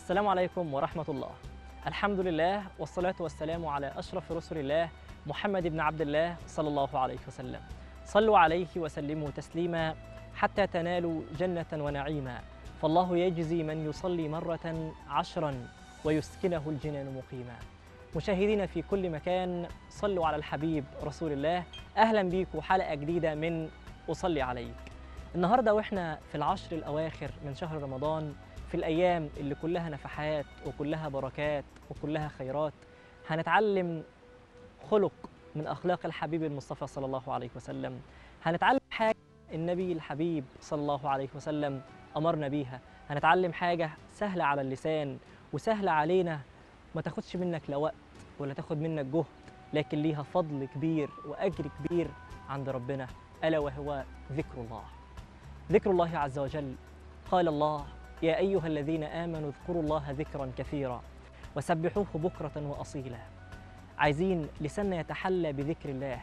السلام عليكم ورحمة الله الحمد لله والصلاة والسلام على أشرف رسل الله محمد بن عبد الله صلى الله عليه وسلم صلوا عليه وسلموا تسليما حتى تنالوا جنة ونعيما فالله يجزي من يصلي مرة عشرا ويسكنه الجنان مقيما مشاهدينا في كل مكان صلوا على الحبيب رسول الله أهلا بيكم حلقة جديدة من أصلي عليك النهاردة وإحنا في العشر الأواخر من شهر رمضان في الأيام اللي كلها نفحات وكلها بركات وكلها خيرات هنتعلم خلق من أخلاق الحبيب المصطفى صلى الله عليه وسلم هنتعلم حاجة النبي الحبيب صلى الله عليه وسلم أمرنا بيها هنتعلم حاجة سهلة على اللسان وسهلة علينا ما تاخدش منك لا وقت ولا تاخد منك جهد لكن ليها فضل كبير وأجر كبير عند ربنا ألا وهو ذكر الله ذكر الله عز وجل قال الله يا أيها الذين آمنوا اذكروا الله ذكرا كثيرا وسبحوه بكرة وأصيلا عايزين لساننا يتحلى بذكر الله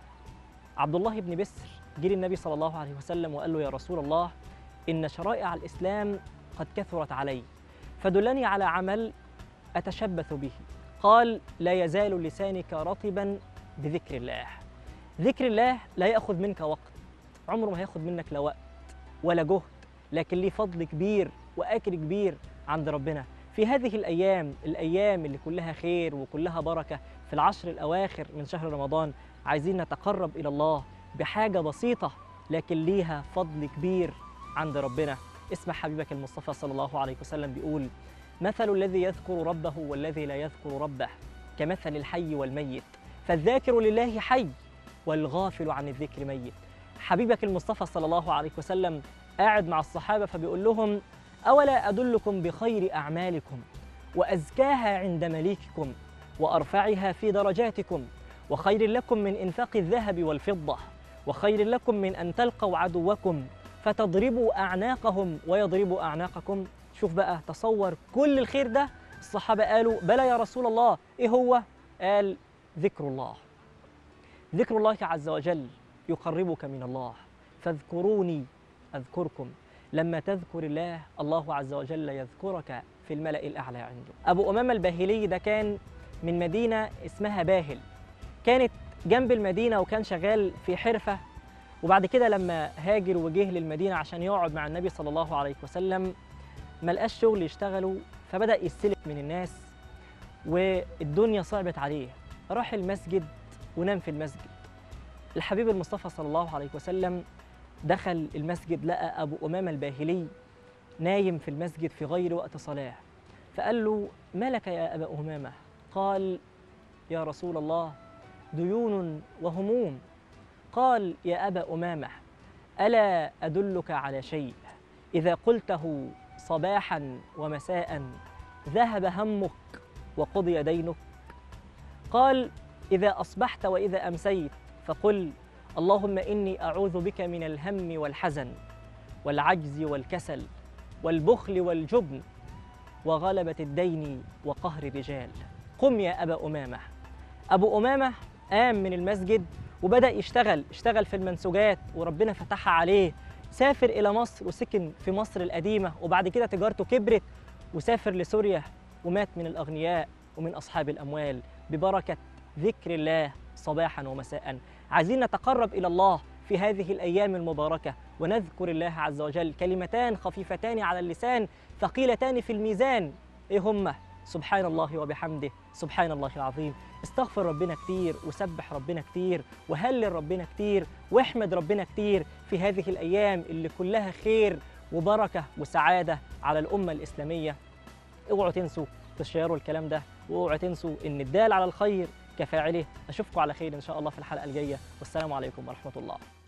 عبد الله بن بسر جه للنبي صلى الله عليه وسلم وقال له يا رسول الله إن شرائع الإسلام قد كثرت علي فدلني على عمل أتشبث به قال لا يزال لسانك رطبا بذكر الله ذكر الله لا يأخذ منك وقت عمره ما هياخد منك لا وقت ولا جهد لكن ليه فضل كبير وأجر كبير عند ربنا في هذه الأيام الأيام اللي كلها خير وكلها بركة في العشر الأواخر من شهر رمضان عايزين نتقرب إلى الله بحاجة بسيطة لكن ليها فضل كبير عند ربنا اسمع حبيبك المصطفى صلى الله عليه وسلم بيقول مثل الذي يذكر ربه والذي لا يذكر ربه كمثل الحي والميت فالذاكر لله حي والغافل عن الذكر ميت حبيبك المصطفى صلى الله عليه وسلم قاعد مع الصحابة فبيقول لهم أولا أدلكم بخير أعمالكم وأزكاها عند مليككم وأرفعها في درجاتكم وخير لكم من إنفاق الذهب والفضة وخير لكم من أن تلقوا عدوكم فتضربوا أعناقهم ويضربوا أعناقكم شوف بقى تصور كل الخير ده الصحابة قالوا بلى يا رسول الله إيه هو؟ قال ذكر الله ذكر الله عز وجل يقربك من الله فاذكروني أذكركم لما تذكر الله الله عز وجل يذكرك في الملأ الأعلى عنده أبو أمامة الباهلي ده كان من مدينة اسمها باهل كانت جنب المدينة وكان شغال في حرفة وبعد كده لما هاجر وجه للمدينة عشان يقعد مع النبي صلى الله عليه وسلم ما لقاش شغل يشتغله فبدأ يستلف من الناس والدنيا صعبت عليه راح المسجد ونام في المسجد الحبيب المصطفى صلى الله عليه وسلم دخل المسجد لقى أبو أمامة الباهلي نايم في المسجد في غير وقت صلاة فقال له ما لك يا أبا أمامة قال يا رسول الله ديون وهموم قال يا أبا أمامة ألا أدلك على شيء إذا قلته صباحا ومساء ذهب همك وقضي دينك قال إذا أصبحت وإذا أمسيت فقل اللهم إني أعوذ بك من الهم والحزن والعجز والكسل والبخل والجبن وغلبة الدين وقهر الرجال قم يا أبا أمامة أبو أمامة قام من المسجد وبدأ يشتغل اشتغل في المنسوجات وربنا فتحها عليه سافر إلى مصر وسكن في مصر القديمة وبعد كده تجارته كبرت وسافر لسوريا ومات من الأغنياء ومن أصحاب الأموال ببركة ذكر الله صباحا ومساء عايزين نتقرب إلى الله في هذه الأيام المباركة ونذكر الله عز وجل كلمتان خفيفتان على اللسان ثقيلتان في الميزان إيه هما؟ سبحان الله وبحمده سبحان الله العظيم استغفر ربنا كتير وسبح ربنا كتير وهلل ربنا كتير واحمد ربنا كتير في هذه الأيام اللي كلها خير وبركة وسعادة على الأمة الإسلامية اوعوا تنسوا تشيروا الكلام ده واوعوا تنسوا ان الدال على الخير كفاعله اشوفكم على خير ان شاء الله في الحلقه الجايه والسلام عليكم ورحمه الله